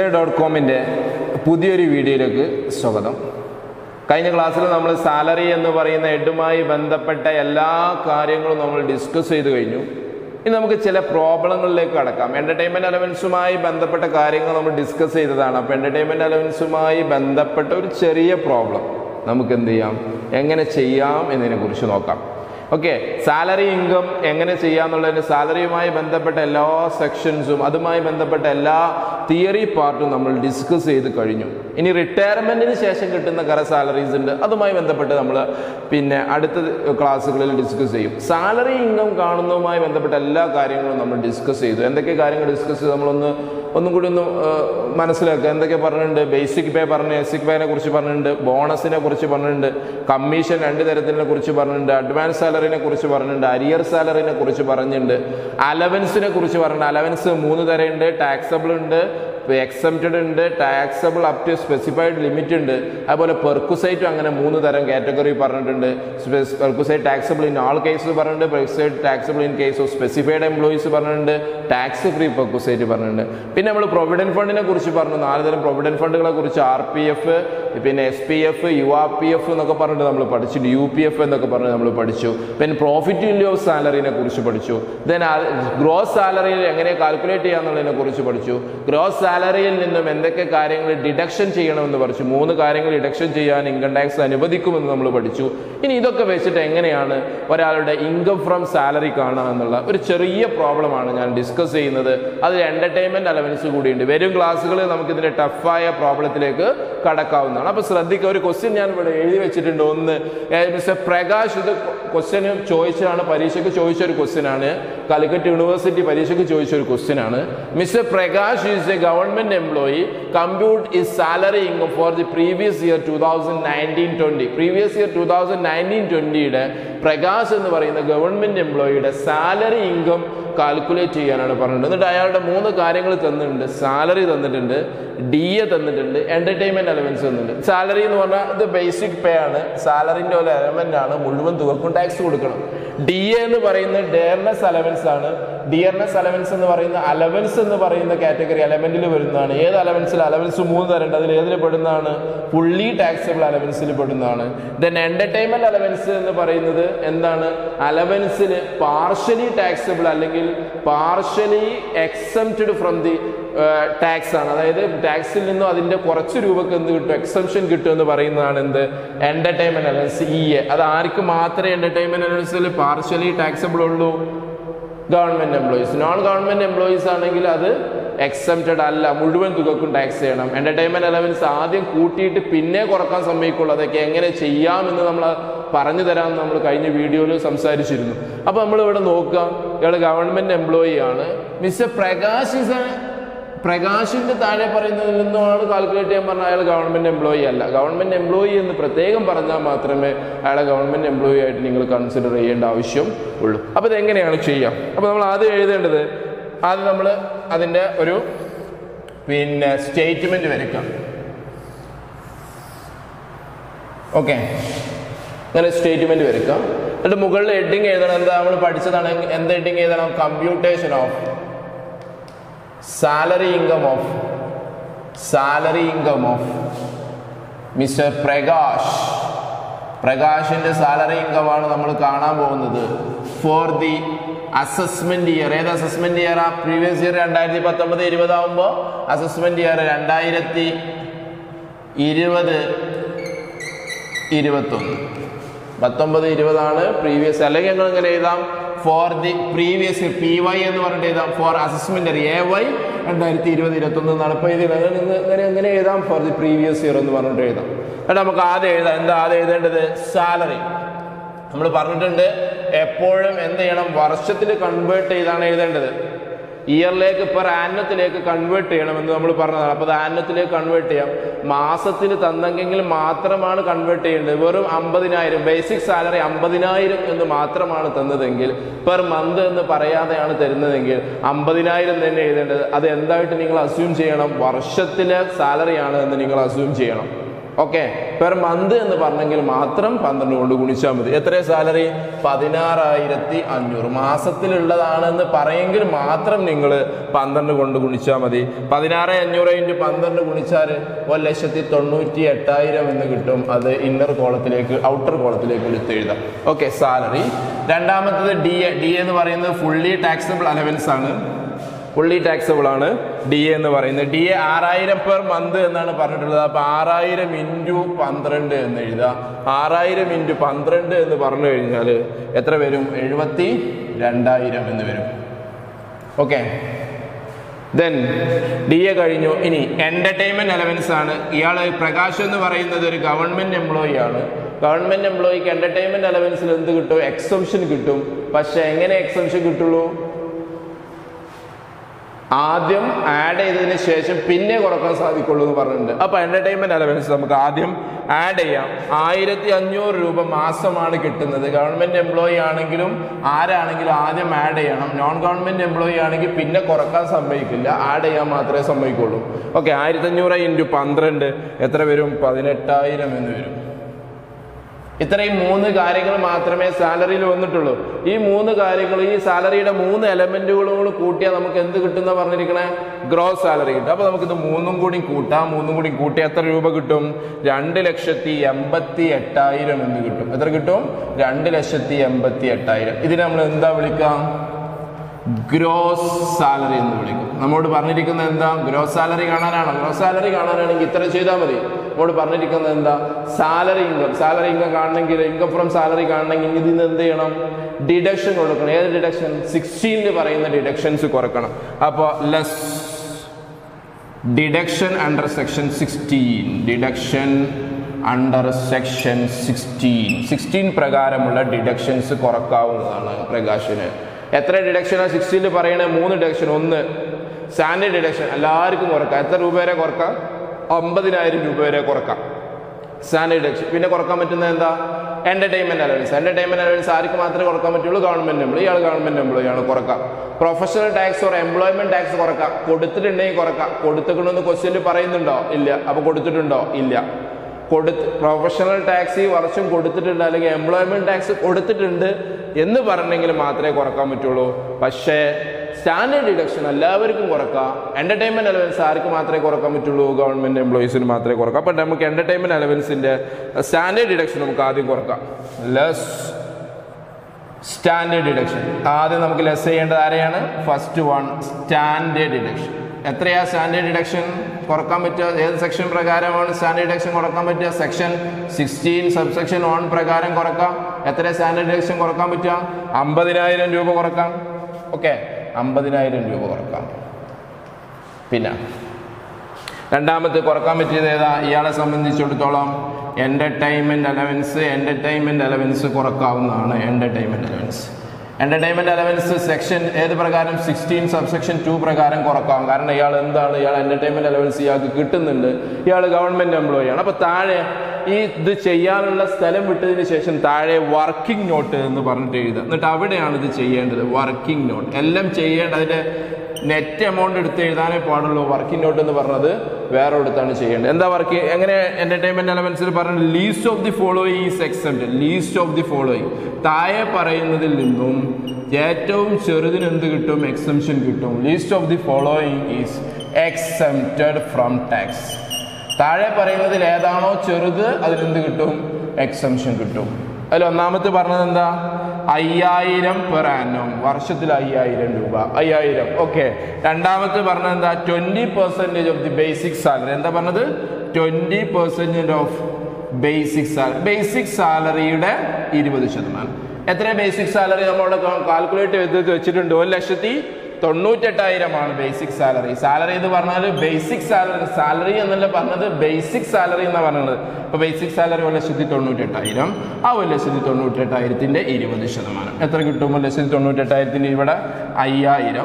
dot കോമിൻ്റെ പുതിയൊരു വീഡിയോയിലേക്ക് സ്വാഗതം കഴിഞ്ഞ ക്ലാസ്സിൽ നമ്മൾ സാലറി എന്ന് പറയുന്ന ഹെഡുമായി ബന്ധപ്പെട്ട എല്ലാ കാര്യങ്ങളും നമ്മൾ ഡിസ്കസ് ചെയ്ത് കഴിഞ്ഞു ഇനി നമുക്ക് ചില പ്രോബ്ലങ്ങളിലേക്ക് കടക്കാം എൻ്റർടൈൻമെൻറ്റ് അലവൻസുമായി ബന്ധപ്പെട്ട കാര്യങ്ങൾ നമ്മൾ ഡിസ്കസ് ചെയ്തതാണ് അപ്പോൾ എൻ്റർടൈൻമെൻറ്റ് അലവൻസുമായി ബന്ധപ്പെട്ട ഒരു ചെറിയ പ്രോബ്ലം നമുക്ക് എന്ത് ചെയ്യാം എങ്ങനെ ചെയ്യാം എന്നതിനെക്കുറിച്ച് നോക്കാം ഓക്കെ സാലറി ഇൻകം എങ്ങനെ ചെയ്യാന്നുള്ളതിന് സാലറിയുമായി ബന്ധപ്പെട്ട എല്ലാ സെക്ഷൻസും അതുമായി ബന്ധപ്പെട്ട എല്ലാ തിയറി പാർട്ടും നമ്മൾ ഡിസ്കസ് ചെയ്ത് കഴിഞ്ഞു ഇനി റിട്ടയർമെന്റിന് ശേഷം കിട്ടുന്ന കറ സാലറീസ് ഉണ്ട് അതുമായി ബന്ധപ്പെട്ട് നമ്മൾ പിന്നെ അടുത്ത ക്ലാസ്സുകളിൽ ഡിസ്കസ് ചെയ്യും സാലറി ഇൻകം കാണുന്നതുമായി ബന്ധപ്പെട്ട എല്ലാ കാര്യങ്ങളും നമ്മൾ ഡിസ്കസ് ചെയ്തു എന്തൊക്കെ കാര്യങ്ങൾ ഡിസ്കസ് ചെയ്തു നമ്മളൊന്ന് ഒന്നും കൂടി ഒന്ന് മനസ്സിലാക്കുക എന്തൊക്കെ പറഞ്ഞിട്ടുണ്ട് ബേസിക് പേ പറഞ്ഞു ബേസിക് പേനെ കുറിച്ച് പറഞ്ഞിട്ടുണ്ട് ബോണസിനെ കുറിച്ച് പറഞ്ഞിട്ടുണ്ട് കമ്മീഷൻ രണ്ട് തരത്തിനെ കുറിച്ച് പറഞ്ഞിട്ടുണ്ട് അഡ്വാൻസ് സാലറിനെ കുറിച്ച് പറഞ്ഞിട്ടുണ്ട് അരിയർ സാലറിനെ കുറിച്ച് പറഞ്ഞിട്ടുണ്ട് അലവൻസിനെ കുറിച്ച് പറഞ്ഞിട്ടുണ്ട് അലവൻസ് മൂന്ന് തരമുണ്ട് ടാക്സബിൾ ഉണ്ട് എക്സംപ്റ്റഡ് ഉണ്ട് taxable up to specified limit ഉണ്ട് അതുപോലെ പെർക്കുസൈറ്റും അങ്ങനെ മൂന്ന് തരം കാറ്റഗറി പറഞ്ഞിട്ടുണ്ട് perquisite taxable in all case പറഞ്ഞിട്ടുണ്ട് perquisite taxable in case of specified employees പറഞ്ഞിട്ടുണ്ട് ടാക്സ് ഫ്രീ പെർക്കുസൈറ്റ് പറഞ്ഞിട്ടുണ്ട് പിന്നെ നമ്മൾ പ്രൊവിഡന്റ് ഫണ്ടിനെ കുറിച്ച് പറഞ്ഞു നാല് തരം പ്രൊവിഡന്റ് ഫണ്ടുകളെ കുറിച്ച് ആർ പി എഫ് പിന്നെ S P F U R P F എന്നൊക്കെ പറഞ്ഞിട്ട് നമ്മൾ പഠിച്ചു യു പി എഫ് എന്നൊക്കെ പറഞ്ഞ് നമ്മൾ പഠിച്ചു പിന്നെ പ്രോഫിറ്റ് വാല്യൂ ഓഫ് സാലറിനെ കുറിച്ച് പഠിച്ചു ദെൻ ഗ്രോസ് സാലറിയിൽ എങ്ങനെ കാൽക്കുലേറ്റ് ചെയ്യാന്നുള്ളതിനെ കുറിച്ച് പഠിച്ചു ഗ്രോസ് സാലറിയിൽ നിന്നും എന്തൊക്കെ കാര്യങ്ങൾ ഡിഡക്ഷൻ ചെയ്യണമെന്ന് പഠിച്ചു മൂന്ന് കാര്യങ്ങൾ ഡിഡക്ഷൻ ചെയ്യാൻ ഇൻകം ടാക്സ് അനുവദിക്കുമെന്ന് നമ്മൾ പഠിച്ചു ഇനി ഇതൊക്കെ വെച്ചിട്ട് എങ്ങനെയാണ് ഒരാളുടെ ഇൻകം ഫ്രം സാലറി കാണുക എന്നുള്ള ഒരു ചെറിയ പ്രോബ്ലമാണ് ഞാൻ ഡിസ്കസ് ചെയ്യുന്നത് അതിൽ എൻ്റർടൈൻമെൻറ്റ് അലവൻസ് കൂടിയുണ്ട് വരും ക്ലാസ്സുകളിൽ നമുക്ക് ഇതിൻ്റെ ടഫായ പ്രോബ്ലത്തിലേക്ക് കടക്കാവുന്നതാണ് അപ്പോൾ ശ്രദ്ധിക്കുക ഒരു ക്വസ്റ്റ്യൻ ഞാൻ ഇവിടെ എഴുതി വെച്ചിട്ടുണ്ട് ഒന്ന് മിസ്റ്റർ പ്രകാശ് ഇത് ക്വസ്റ്റ്യൻ ചോദിച്ചതാണ് പരീക്ഷയ്ക്ക് ചോദിച്ച ഒരു ക്വസ്റ്റ്യൻ ആണ് കാലിക്കറ്റ് യൂണിവേഴ്സിറ്റി പരീക്ഷയ്ക്ക് ചോദിച്ച ഒരു ക്വസ്റ്റ്യൻ ആണ് mister Prakash is a government employee compute his salary income for the previous year two thousand nineteen twenty previous year two thousand nineteen ട്വന്റിയുടെ പ്രകാശ് എന്ന് പറയുന്ന ഗവൺമെന്റ് എംപ്ലോയിയുടെ സാലറി ഇൻകം കാൽക്കുലേറ്റ് ചെയ്യാനാണ് പറഞ്ഞിട്ടുണ്ട് എന്നിട്ട് അയാളുടെ മൂന്ന് കാര്യങ്ങൾ തന്നിട്ടുണ്ട് സാലറി തന്നിട്ടുണ്ട് ഡി എ തന്നിട്ടുണ്ട് എന്റർടൈൻമെന്റ് അലവൻസ് തന്നിട്ടുണ്ട് സാലറി എന്ന് പറഞ്ഞാൽ ഇത് ബേസിക് പേ ആണ് സാലറിന്റെ ഒരു എലമെന്റ് ആണ് മുഴുവൻ തുകക്കും ടാക്സ് കൊടുക്കണം ഡി എ എന്ന് പറയുന്നത് ഡെയർനെസ് അലവൻസ് ആണ് ഡിയർനെസ് അലവൻസ് എന്ന് പറയുന്ന അലവൻസ് എന്ന് പറയുന്ന കാറ്റഗറി അലവൻറ്റിൽ വരുന്നതാണ് ഏത് അലവൻസിൽ അലവൻസ് മൂന്ന് തരണ്ട് അതിൽ ഏതിൽ പെടുന്നതാണ് ഫുള്ളി ടാക്സബിൾ അലവൻസിൽ പെടുന്നതാണ് ദെൻ എന്റർടൈൻമെന്റ് അലവൻസ് എന്ന് പറയുന്നത് എന്താണ് അലവൻസിൽ പാർഷ്യലി ടാക്സബിൾ അല്ലെങ്കിൽ partially exempted from the tax ആണ് അതായത് ടാക്സിൽ നിന്നും അതിന്റെ കുറച്ച് രൂപക്ക് എന്ത് കിട്ടും എക്സംഷൻ കിട്ടും എന്ന് പറയുന്നതാണ് എന്ത് എന്റർടൈൻമെന്റ് അലവൻസ് ഇ എ അത് ആർക്ക് മാത്രമേ എന്റർടൈൻമെന്റ് അലവൻസിൽ പാർഷ്യലി ടാക്സബിൾ ഉള്ളൂ government employees non government employees ആണെങ്കിൽ അത് എക്സംപ്റ്റഡ് അല്ല മുഴുവൻ തുകക്കും ടാക്സ് ചെയ്യണം എന്റർടൈൻമെന്റ് അലവൻസ് ആദ്യം കൂട്ടിയിട്ട് പിന്നെ കുറക്കാൻ സമ്മതിക്കുള്ളൂ അതൊക്കെ എങ്ങനെ ചെയ്യാമെന്ന് നമ്മൾ പറഞ്ഞു തരാമെന്ന് നമ്മൾ കഴിഞ്ഞ വീഡിയോയിൽ സംസാരിച്ചിരുന്നു അപ്പോൾ നമ്മൾ ഇവിടെ നോക്കുക ഇയാൾ ഗവൺമെന്റ് എംപ്ലോയി ആണ് മിസ്റ്റർ പ്രകാശ് ഇസ് പ്രകാശിന്റെ താഴെ പറയുന്നതിൽ നിന്നുമാണ് കാൽക്കുലേറ്റ് ചെയ്യാൻ പറഞ്ഞാൽ അയാൾ ഗവൺമെന്റ് എംപ്ലോയി അല്ല ഗവൺമെന്റ് എംപ്ലോയി എന്ന് പ്രത്യേകം പറഞ്ഞാൽ മാത്രമേ അയാളെ ഗവൺമെന്റ് എംപ്ലോയി ആയിട്ട് നിങ്ങൾ കൺസിഡർ ചെയ്യേണ്ട ആവശ്യം ഉള്ളൂ അപ്പോൾ ഇതെങ്ങനെയാണ് ചെയ്യാം അപ്പോൾ നമ്മൾ ആദ്യം എഴുതേണ്ടത് ആദ്യം നമ്മൾ അതിൻ്റെ ഒരു പിന്നെ സ്റ്റേറ്റ്മെന്റ് വരയ്ക്കാം ഓക്കെ അങ്ങനെ സ്റ്റേറ്റ്മെന്റ് വരയ്ക്കാം എന്നിട്ട് മുകളിൽ ഹെഡിങ് എഴുതണം എന്താ നമ്മൾ പഠിച്ചതാണ് എന്ത് ഹെഡിങ് എഴുതണം computation of salary income of salary income of mister Prakash പ്രകാശിന്റെ സാലറി ഇൻകം ആണ് നമ്മൾ കാണാൻ പോകുന്നത് ഫോർ ദി അസസ്മെന്റ് ഇയർ ഏത് അസസ്മെന്റ് ഇയർ ആ പ്രീവിയസ് ഇയർ രണ്ടായിരത്തി പത്തൊമ്പത് ഇരുപത് ആകുമ്പോൾ അസസ്മെന്റ് ഇയർ രണ്ടായിരത്തി ഇരുപത് ഇരുപത്തൊന്ന് പത്തൊമ്പത് ഇരുപതാണ് പ്രീവിയസ് അല്ലെങ്കിൽ ഞങ്ങൾ ഇങ്ങനെ എഴുതാം for the previous P Y എന്ന് പറഞ്ഞിട്ട് എഴുതാം ഫോർ അസസ്മെന്റ് എ വൈ രണ്ടായിരത്തി ഇരുപത് ഇരുപത്തൊന്ന് നടപ്പ് എഴുതി ഇങ്ങനെ എങ്ങനെ എഴുതാം ഫോർ ദി പ്രീവിയസ് ഇയർ എന്ന് പറഞ്ഞിട്ട് എഴുതാം എന്നിട്ട് നമുക്ക് ആദ്യം എഴുതാം എന്താ ആദ്യം എഴുതേണ്ടത് സാലറി നമ്മൾ പറഞ്ഞിട്ടുണ്ട് എപ്പോഴും എന്ത് ചെയ്യണം വർഷത്തിൽ കൺവേർട്ട് ചെയ്താണ് എഴുതേണ്ടത് ഇയറിലേക്ക് പെർ ആന്നത്തിലേക്ക് കൺവേർട്ട് ചെയ്യണമെന്ന് നമ്മൾ പറഞ്ഞതാണ് അപ്പോൾ അത് ആന്നത്തിലേക്ക് കൺവേർട്ട് ചെയ്യാം മാസത്തിൽ തന്നെങ്കിൽ മാത്രമാണ് കൺവേർട്ട് ചെയ്യേണ്ടത് വെറും അമ്പതിനായിരം ബേസിക് സാലറി അമ്പതിനായിരം എന്ന് മാത്രമാണ് തന്നതെങ്കിൽ പെർ മന്ത് എന്ന് പറയാതെയാണ് തരുന്നതെങ്കിൽ അമ്പതിനായിരം തന്നെ എഴുതേണ്ടത് അത് എന്തായിട്ട് നിങ്ങൾ അസ്യൂം ചെയ്യണം വർഷത്തിലെ സാലറിയാണ് എന്ന് നിങ്ങൾ അസ്യൂം ചെയ്യണം ഓക്കെ പെർ മന്ത് എന്ന് പറഞ്ഞെങ്കിൽ മാത്രം പന്ത്രണ്ട് കൊണ്ട് ഗുണിച്ചാൽ മതി എത്ര സാലറി പതിനാറായിരത്തി അഞ്ഞൂറ് മാസത്തിലുള്ളതാണെന്ന് പറയെങ്കിൽ മാത്രം നിങ്ങൾ പന്ത്രണ്ട് കൊണ്ട് ഗുണിച്ചാൽ മതി പതിനാറ് അഞ്ഞൂറ് ഇൻറ്റു പന്ത്രണ്ട് ഗുണിച്ചാൽ ഒരു ലക്ഷത്തി തൊണ്ണൂറ്റി എട്ടായിരം എന്ന് കിട്ടും അത് ഇന്നർ കോളത്തിലേക്ക് ഔട്ടർ കോളത്തിലേക്ക് എടുത്ത് എഴുതാം ഓക്കെ സാലറി രണ്ടാമത്തത് ഡി എ ഡി എന്ന് പറയുന്നത് ഫുള്ളി ടാക്സബിൾ അലവൻസ് ആണ് ഫുള്ളി ടാക്സബിൾ ആണ് ഡി എ എന്ന് പറയുന്നത് ഡി എ ആറായിരം പെർ മന്ത് എന്നാണ് പറഞ്ഞിട്ടുള്ളത് അപ്പൊ ആറായിരം ഇൻറ്റു പന്ത്രണ്ട് എന്ന് എഴുതുക ആറായിരം ഇൻറ്റു പന്ത്രണ്ട് എന്ന് പറഞ്ഞു കഴിഞ്ഞാൽ എത്ര വരും എഴുപത്തി രണ്ടായിരം എന്ന് വരും ഓക്കെ ദെൻ ഡി എ കഴിഞ്ഞു ഇനി എന്റർടൈൻമെന്റ് അലവൻസ് ആണ് ഇയാൾ പ്രകാശ് എന്ന് പറയുന്നത് ഒരു ഗവൺമെന്റ് എംപ്ലോയി ആണ് ഗവൺമെന്റ് എംപ്ലോയിക്ക് എന്റർടൈൻമെന്റ് അലവൻസിൽ എന്ത് കിട്ടും എക്സംഷൻ കിട്ടും പക്ഷെ എങ്ങനെ എക്സംഷൻ കിട്ടുള്ളൂ ആദ്യം ആഡ് ചെയ്തതിന് ശേഷം പിന്നെ കുറക്കാൻ സാധിക്കുള്ളൂ എന്ന് പറഞ്ഞിട്ടുണ്ട് അപ്പൊ എന്റർടൈൻമെന്റ് അലവൻസ് നമുക്ക് ആദ്യം ആഡ് ചെയ്യാം ആയിരത്തി അഞ്ഞൂറ് രൂപ മാസമാണ് കിട്ടുന്നത് ഗവൺമെന്റ് എംപ്ലോയി ആണെങ്കിലും ആരാണെങ്കിലും ആദ്യം ആഡ് ചെയ്യണം നോൺ ഗവൺമെന്റ് എംപ്ലോയി ആണെങ്കിൽ പിന്നെ കുറക്കാൻ സമ്മതിക്കില്ല ആഡ് ചെയ്യാൻ മാത്രമേ സമ്മതിക്കുള്ളൂ ഓക്കെ ആയിരത്തി അഞ്ഞൂറ് ഇൻറ്റു പന്ത്രണ്ട് എത്ര വരും പതിനെട്ടായിരം എന്ന് വരും ഇത്രയും മൂന്ന് കാര്യങ്ങൾ മാത്രമേ സാലറിയിൽ വന്നിട്ടുള്ളൂ ഈ മൂന്ന് കാര്യങ്ങൾ ഈ സാലറിയുടെ മൂന്ന് എലമെന്റുകളും കൂടി കൂട്ടിയാൽ നമുക്ക് എന്ത് കിട്ടുന്ന പറഞ്ഞിരിക്കണേ ഗ്രോസ് സാലറി കിട്ടും അപ്പൊ നമുക്കിത് മൂന്നും കൂടി കൂട്ടാം മൂന്നും കൂടി കൂട്ടി എത്ര രൂപ കിട്ടും രണ്ട് ലക്ഷത്തി എൺപത്തി എട്ടായിരം എന്ന് കിട്ടും എത്ര കിട്ടും രണ്ട് ലക്ഷത്തി എൺപത്തി എട്ടായിരം ഇതിനെ നമ്മൾ എന്താ വിളിക്കാം ഗ്രോസ് സാലറി എന്ന് വിളിക്കും നമ്മോട് പറഞ്ഞിരിക്കുന്നത് എന്താ ഗ്രോസ് സാലറി കാണാനാണോ ഗ്രോസ് സാലറി കാണാനാണെങ്കിൽ ഇത്ര ചെയ്താൽ മതി നമ്മോട് പറഞ്ഞിരിക്കുന്നത് എന്താ സാലറി ഇൻകം സാലറി ഇൻകം കാണണമെങ്കിൽ ഇൻകം ഫ്രം സാലറി കാണണമെങ്കിൽ ഇതിൽ നിന്ന് എന്ത് ചെയ്യണം ഡിഡക്ഷൻ കൊടുക്കണം ഏത് ഡിഡക്ഷൻ സിക്സ്റ്റീനിൽ പറയുന്ന ഡിഡക്ഷൻസ് കുറക്കണം അപ്പോൾ less deduction under section sixteen deduction under section sixteen sixteen പ്രകാരമുള്ള ഡിഡക്ഷൻസ് കുറക്കാവുന്നതാണ് പ്രകാശന് എത്ര ഡിഡക്ഷനാണ് സിക്സ്റ്റീനിൽ പറയണേ മൂന്ന് ഡിഡക്ഷൻ ഒന്ന് സ്റ്റാൻഡേർഡ് ഡിഡക്ഷൻ എല്ലാവർക്കും കുറക്കാം എത്ര രൂപ വരെ കുറക്കാം അമ്പതിനായിരം രൂപ വരെ കുറക്കാം സ്റ്റാൻഡേർഡ് ഡിഡക്ഷൻ പിന്നെ കുറക്കാൻ പറ്റുന്നത് എന്താ എന്റർടൈൻമെന്റ് അലവൻസ് എന്റർടൈൻമെന്റ് അലവൻസ് ആർക്ക് മാത്രമേ കുറക്കാൻ പറ്റുള്ളൂ ഗവൺമെന്റ് എംപ്ലോയി ഇയാൾ ഗവൺമെന്റ് എംപ്ലോയി ആണ് കുറക്കാം professional tax or employment tax കുറക്കാം കൊടുത്തിട്ടുണ്ടെങ്കിൽ കുറക്കാം കൊടുത്തിട്ടുണ്ടെന്ന് ക്വസ്റ്റ്യനിൽ പറയുന്നുണ്ടോ ഇല്ല അപ്പൊ കൊടുത്തിട്ടുണ്ടോ ഇല്ല കൊടുത്ത് പ്രൊഫഷണൽ ടാക്സ് ഈ വർഷം കൊടുത്തിട്ടുണ്ട് അല്ലെങ്കിൽ എംപ്ലോയ്മെന്റ് ടാക്സ് കൊടുത്തിട്ടുണ്ട് എന്ന് പറഞ്ഞെങ്കിൽ മാത്രമേ കുറക്കാൻ പറ്റുള്ളൂ പക്ഷേ സ്റ്റാൻഡേർഡ് ഡിഡക്ഷൻ എല്ലാവർക്കും കുറക്കാം എന്റർടൈൻമെന്റ് അലവൻസ് ആർക്ക് മാത്രമേ കുറക്കാൻ പറ്റുള്ളൂ ഗവൺമെന്റ് എംപ്ലോയീസിന് മാത്രമേ കുറക്കാം അപ്പം നമുക്ക് എന്റർടൈൻമെന്റ് അലവൻസിന്റെ സ്റ്റാൻഡേർഡ് ഡിഡക്ഷൻ നമുക്ക് ആദ്യം കുറക്കാം ലെസ് സ്റ്റാൻഡേർഡ് ഡിഡക്ഷൻ ആദ്യം നമുക്ക് ലെസ് ചെയ്യേണ്ടത് ആരെയാണ് ഫസ്റ്റ് വൺ സ്റ്റാൻഡേർഡ് ഡിഡക്ഷൻ എത്രയാ സ്റ്റാൻഡേർഡ് ഡിഡക്ഷൻ കുറക്കാൻ പറ്റുക ഏത് സെക്ഷൻ പ്രകാരമാണ് സ്റ്റാൻഡേർഡ് ഡിഡക്ഷൻ കുറക്കാൻ പറ്റുക section sixteen sub section one പ്രകാരം കുറക്കാം എത്ര സ്റ്റാൻഡേർഡ് ഡിഡക്ഷൻ കുറക്കാൻ പറ്റുക അമ്പതിനായിരം രൂപ കുറക്കാം ഓക്കെ അമ്പതിനായിരം രൂപ കുറക്കാം പിന്നെ രണ്ടാമത് കുറക്കാൻ പറ്റിയത് ഏതാ ഇയാളെ സംബന്ധിച്ചിടത്തോളം എൻ്റർടൈൻമെൻറ്റ് അലവൻസ് എൻ്റർടൈൻമെൻറ്റ് അലവൻസ് കുറക്കാവുന്നതാണ് entertainment allowance entertainment allowance section ഏത് പ്രകാരം സിക്സ്റ്റീൻ സബ് സെക്ഷൻ ടു പ്രകാരം കുറക്കാം കാരണം ഇയാൾ എന്താണ് ഇയാൾ എൻ്റർടൈൻമെൻറ്റ് അലവൻസ് ഇയാൾക്ക് കിട്ടുന്നുണ്ട് ഇയാൾ ഗവൺമെൻറ് എംപ്ലോയി ആണ് അപ്പോൾ താഴെ ഈ ഇത് ചെയ്യാനുള്ള സ്ഥലം വിട്ടതിന് ശേഷം താഴെ വർക്കിംഗ് നോട്ട് എന്ന് പറഞ്ഞിട്ട് എഴുതുക എന്നിട്ട് അവിടെയാണ് ഇത് ചെയ്യേണ്ടത് വർക്കിംഗ് നോട്ട് എല്ലാം ചെയ്യേണ്ടത് അതിൻ്റെ നെറ്റ് എമൗണ്ട് എടുത്ത് എഴുതാനേ പാടുള്ളൂ വർക്കിംഗ് നോട്ട് എന്ന് പറഞ്ഞത് വേറെ എടുത്താണ് ചെയ്യേണ്ടത് എന്താ വർക്ക് എങ്ങനെ എന്റർടൈൻമെന്റ് എലമെന്റ്സിൽ പറഞ്ഞത് least of the following is except least of the following താഴെ പറയുന്നതിൽ നിന്നും ഏറ്റവും ചെറുതിന് എന്ത് കിട്ടും എക്സംഷൻ കിട്ടും least of the following is exempted from tax താഴെ പറയുന്നതിൽ ഏതാണോ ചെറുത് അതിനെന്ത് കിട്ടും എക്സംഷൻ കിട്ടും അതിൽ ഒന്നാമത്തെ പറഞ്ഞത് എന്താ അയ്യായിരം പെർ ആനം വർഷത്തിൽ അയ്യായിരം രൂപ അയ്യായിരം ഓക്കെ രണ്ടാമത്തെ പറഞ്ഞത് എന്താ twenty percentage of the basic salary എന്താ പറഞ്ഞത് twenty percentage of basic salary basic സാലറിയുടെ ഇരുപത് ശതമാനം എത്ര ബേസിക് സാലറി നമ്മളവിടെ കാൽക്കുലേറ്റ് ചെയ്ത് വെച്ചിട്ടുണ്ട് ഒരു ലക്ഷത്തി തൊണ്ണൂറ്റെട്ടായിരമാണ് ബേസിക് സാലറി സാലറി എന്ന് പറഞ്ഞാൽ ബേസിക് സാലറി സാലറി എന്നല്ല പറഞ്ഞത് ബേസിക് സാലറി എന്നാണ് പറഞ്ഞത് ഇപ്പൊ ബേസിക് സാലറി ഒരു ലക്ഷത്തി തൊണ്ണൂറ്റെട്ടായിരം ആ ഒരു ലക്ഷത്തി തൊണ്ണൂറ്റെട്ടായിരത്തിന്റെ ഇരുപത് ശതമാനം എത്ര കിട്ടും ഒരു ലക്ഷത്തി തൊണ്ണൂറ്റെട്ടായിരത്തിന്റെ ഇവിടെ അയ്യായിരം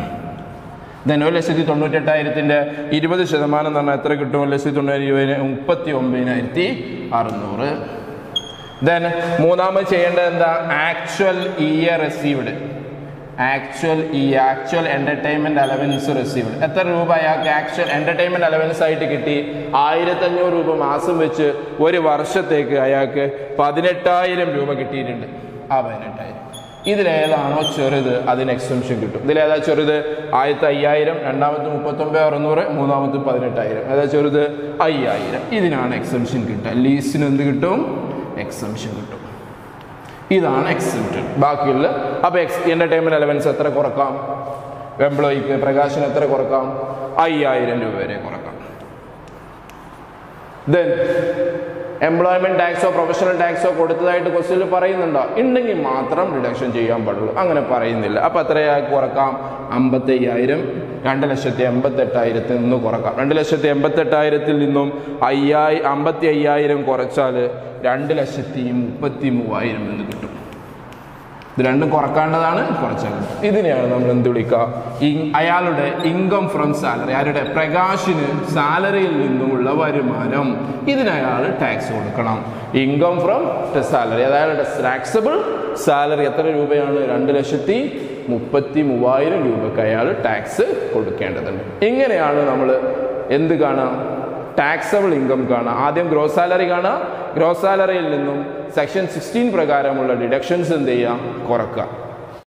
ദെൻ ഒരു ലക്ഷത്തി തൊണ്ണൂറ്റെട്ടായിരത്തിന്റെ ഇരുപത് ശതമാനം എന്ന് പറഞ്ഞാൽ എത്ര കിട്ടും ഒരു ലക്ഷത്തി തൊണ്ണൂറ്റി മുപ്പത്തി ഒമ്പതിനായിരത്തി അറുന്നൂറ് ദെൻ മൂന്നാമത് ചെയ്യേണ്ടത് എന്താ ആക്ച്വൽ ഇയർ റിസീവ്ഡ് ആക്ച്വൽ ഈ ആക്ച്വൽ എന്റർടൈൻമെന്റ് അലവൻസ് റിസീവ്ഡ് എത്ര രൂപ അയാൾക്ക് ആക്ച്വൽ എന്റർടൈൻമെന്റ് അലവൻസ് ആയിട്ട് കിട്ടി ആയിരത്തഞ്ഞൂറ് രൂപ മാസം വെച്ച് ഒരു വർഷത്തേക്ക് അയാൾക്ക് പതിനെട്ടായിരം രൂപ കിട്ടിയിട്ടുണ്ട് ആ പതിനെട്ടായിരം ഇതിലേതാണോ ചെറുത് അതിന് എക്സംഷൻ കിട്ടും ഇതിലേതാ ചെറുത് ആയിരത്തി അയ്യായിരം രണ്ടാമത്തെ മുപ്പത്തൊമ്പത് അറുന്നൂറ് മൂന്നാമത്തെ പതിനെട്ടായിരം ഏതാ ചെറുത് അയ്യായിരം ഇതിനാണ് എക്സംഷൻ കിട്ടുക ലീസിന് എന്ത് കിട്ടും എക്സംഷൻ കിട്ടും ഇതാണ് എക്സംപ്റ്റഡ് ബാക്കിയുള്ള അപ്പോൾ എക്സ് എൻ്റർടൈൻമെൻറ്റ് അലവൻസ് എത്ര കുറക്കാം എംപ്ലോയിക്ക് പ്രകാശന് എത്ര കുറക്കാം അയ്യായിരം രൂപ വരെ കുറക്കാം ദെൻ എംപ്ലോയ്മെന്റ് ടാക്സോ പ്രൊഫഷണൽ ടാക്സോ കൊടുത്തതായിട്ട് ക്വസ്റ്റ്യനിൽ പറയുന്നുണ്ടോ ഉണ്ടെങ്കിൽ മാത്രം ഡിഡക്ഷൻ ചെയ്യാൻ പാടുള്ളൂ അങ്ങനെ പറയുന്നില്ല അപ്പം എത്രയായി കുറക്കാം അമ്പത്തി അയ്യായിരം രണ്ട് ലക്ഷത്തി എൺപത്തെട്ടായിരത്തിൽ നിന്ന് കുറക്കാം രണ്ട് ലക്ഷത്തി എൺപത്തെട്ടായിരത്തിൽ നിന്നും അയ്യായി അമ്പത്തി അയ്യായിരം കുറച്ചാൽ രണ്ട് ലക്ഷത്തി മുപ്പത്തി മൂവായിരം എന്ന് കിട്ടും ഇത് രണ്ടും കുറക്കാണ്ടതാണ് കുറച്ചാൽ ഇതിനെയാണ് നമ്മൾ എന്ത് വിളിക്കുക ഇ- അയാളുടെ ഇൻകം ഫ്രം സാലറി ആരുടെ പ്രകാശിന് സാലറിയിൽ നിന്നുമുള്ള വരുമാനം ഇതിന് അയാൾ ടാക്സ് കൊടുക്കണം ഇൻകം ഫ്രം സാലറി അയാളുടെ ടാക്സബിൾ സാലറി എത്ര രൂപയാണ് രണ്ട് ലക്ഷത്തി മുപ്പത്തി മൂവായിരം രൂപയ്ക്ക് അയാൾ ടാക്സ് കൊടുക്കേണ്ടതുണ്ട് ഇങ്ങനെയാണ് നമ്മൾ എന്ത് കാണാം ടാക്സബിൾ ഇൻകം കാണാം ആദ്യം ഗ്രോസ് സാലറി കാണാം ഗ്രോസ് സാലറിയിൽ നിന്നും സെക്ഷൻ സിക്സ്റ്റീൻ പ്രകാരമുള്ള ഡിഡക്ഷൻസ് എന്ത് ചെയ്യാം കുറക്കുക